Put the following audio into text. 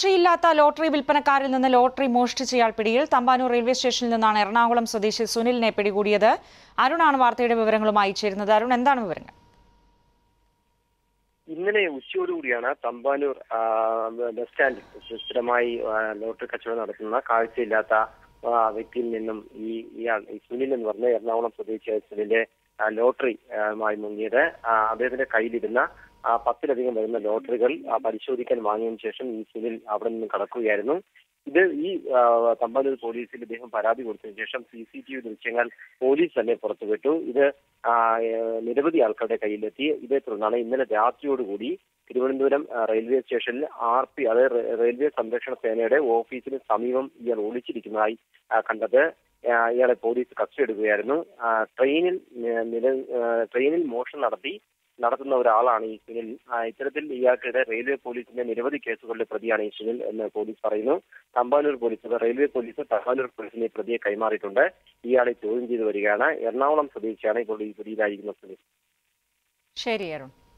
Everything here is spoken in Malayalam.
കാഴ്ചയില്ലാത്ത ലോട്ടറി വിൽപ്പനക്കാരിൽ നിന്ന് ലോട്ടറി മോഷ്ടിച്ചയാൾ പിടിയിൽ തമ്പാനൂർ റെയിൽവേ സ്റ്റേഷനിൽ നിന്നാണ് എറണാകുളം സ്വദേശി സുനിലിനെ പിടികൂടിയത് അരുണാണ് വാർത്തയുടെ വിവരങ്ങളുമായി ചേരുന്നത് അരുൺ എന്താണ് വിവരങ്ങൾ ഇന്നലെ ഉച്ചയോടുകൂടിയാണ് തമ്പാനൂർ ആ, ബസ് സ്റ്റാൻഡിൽ സ്ഥിരമായി ആ, ലോട്ടറി കച്ചവടം നടത്തുന്ന കാഴ്ചയില്ലാത്ത ആ, വ്യക്തിയിൽ നിന്നും ഈ ഇയാൾ ഈ സുനിൽ എന്ന് പറഞ്ഞ എറണാകുളം സ്വദേശിയായ സുനിലിന്റെ ആ, ലോട്ടറി ആ, മായി മുങ്ങിയത് ആ, അദ്ദേഹത്തിന്റെ കയ്യിലിരുന്ന ആ, പത്തിലധികം വരുന്ന ലോട്ടറികൾ ആ, പരിശോധിക്കാൻ വാങ്ങിയതിനു ശേഷം ഈ സുനിൽ അവിടെ നിന്ന് കടക്കുകയായിരുന്നു ഇത് ഈ ആ, തമ്പാനൂർ പോലീസിൽ ഇദ്ദേഹം പരാതി കൊടുത്തതിനു ശേഷം സി സി ടി വി ദൃശ്യങ്ങൾ പോലീസ് തന്നെ പുറത്തുവിട്ടു ഇത് ആ, ഏഹ്, നിരവധി ആൾക്കാരുടെ കയ്യിലെത്തി ഇതേ തുടർന്നാണ് ഇന്നലെ രാത്രിയോടുകൂടി തിരുവനന്തപുരം ആ, റെയിൽവേ സ്റ്റേഷനിൽ ആർ പി അതായത് റെ- റെയിൽവേ സംരക്ഷണ സേനയുടെ ഓഫീസിന് സമീപം ഇയാൾ ഒളിച്ചിരിക്കുന്നതായി ആ, കണ്ടത് ആ, ഇയാളെ പോലീസ് കസ്റ്റഡി എടുക്കുകയായിരുന്നു ആ, ട്രെയിനിൽ നി- നില ആ, ട്രെയിനിൽ മോഷണം നടത്തി നടത്തുന്ന ഒരാളാണ് ഈ സുനിൽ ആ, ഇത്തരത്തിൽ ഇയാൾക്കെതിരെ റെയിൽവേ പോലീസിന്റെ നിരവധി കേസുകളിലെ പ്രതിയാണ് ഈ സുനിൽ എന്ന് പോലീസ് പറയുന്നു Thampanoor police railway police Thampanoor പോലീസിനെ ഈ പ്രതിയെ കൈമാറിയിട്ടുണ്ട് ഇയാളെ ചോദ്യം ചെയ്തു വരികയാണ് എറണാകുളം സ്വദേശിയാണ് ഇപ്പോൾ ഈ പിടിയിലായിരിക്കുന്ന സുനിൽ ശരി അരുൺ